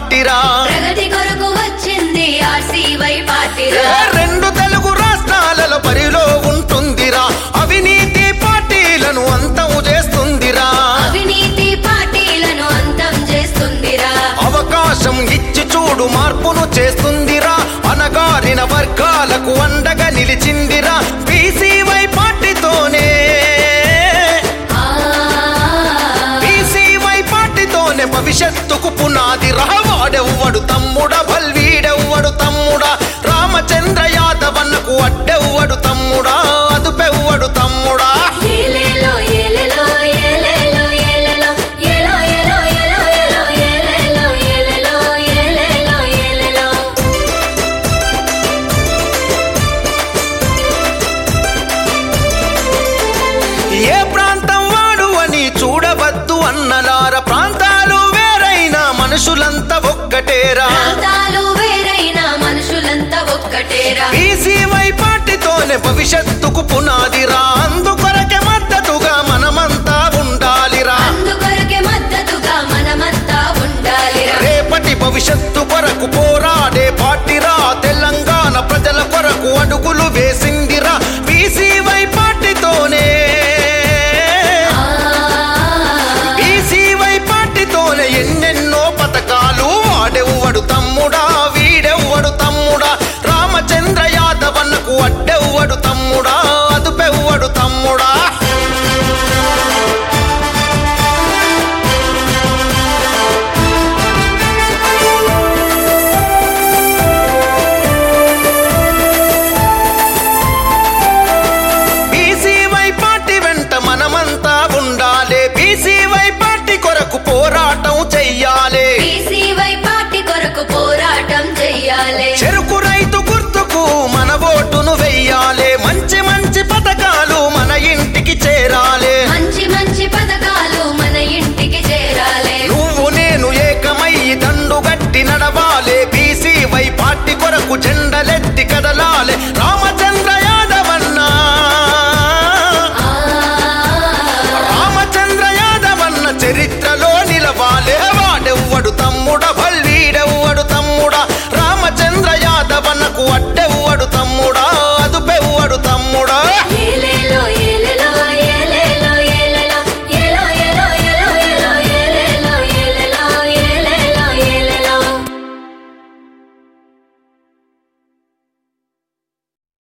పార్టీరా ప్రగతి కొరకు వచ్చింది ఆర్సీవై పార్టీరా ఏ రెండు తెలుగు రాష్ట్రాలలో పరిలో ఉంటుందిరా అవినీతి పార్టీలను అంతం చేస్తుందిరా అవినీతి పార్టీలను అంతం చేస్తుందిరా అవకాశం ఇచ్చి చూడు మార్పును చేస్తుందిరా అనగారిన వర్గాలకు అండగా నిలిచిందిరా బీసీవై పార్టీతోనే ఆ, బీసీవై పార్టీతోనే భవిష్యత్తుకు పునాది వాడెవ్వడు తమ్ముడా బల్వీడెవ్వడు తమ్ముడా రామచంద్ర యాదవన్నకు అడ్డెవ్వడు తమ్ముడా అదుపెవ్వడు తమ్ముడా ఏలేలో, ఏలేలో, ఏలేలో, ఏలేలో, ఏలో, ఏలో, ఏలో, ఏలో, ఏలేలో, ఏలేలో, ఏలేలో, ఏలేలో. ఏ ప్రాంతం వాడు అని చూడవద్దు అన్నలార ప్రాంతాలు వేరైన మనుషులంతా ఒక్కటేరా ప్రాంతాలు వేరైన మనుషులంతా ఒక్కటేరా బీసీవై పార్టీతోనే భవిష్యత్తుకు పునాదిరా అందుకొరకే మద్దతుగా మనమంతా ఉండాలిరా అందుకొరకే మద్దతుగా మనమంతా ఉండాలిరా రేపటి భవిష్యత్తు కొరకు పోరాడే పార్టీరా తెలంగాణ ప్రజల కొరకు అడుగులు వేసిందిరా బీసీవై పార్టీతోనే ఆ, బీసీవై పార్టీతోనే ఎన్నెన్నో పథకాలు వాడెవ్వడు తమ్ముడా వీడెవ్వడు తమ్ముడా రామచంద్ర యాదవన్నకు అడ్డెవ్వడు తమ్ముడా అదుపెవ్వడు తమ్ముడా బీసీవై పార్టీ వెంట మనమంతా ఉండాలి బీసీవై పార్టీ కొరకు పోరాటం చెయ్యాలి బీసీవై పార్టీ కొరకు పోరాటం చెయ్యాలి చెరుకు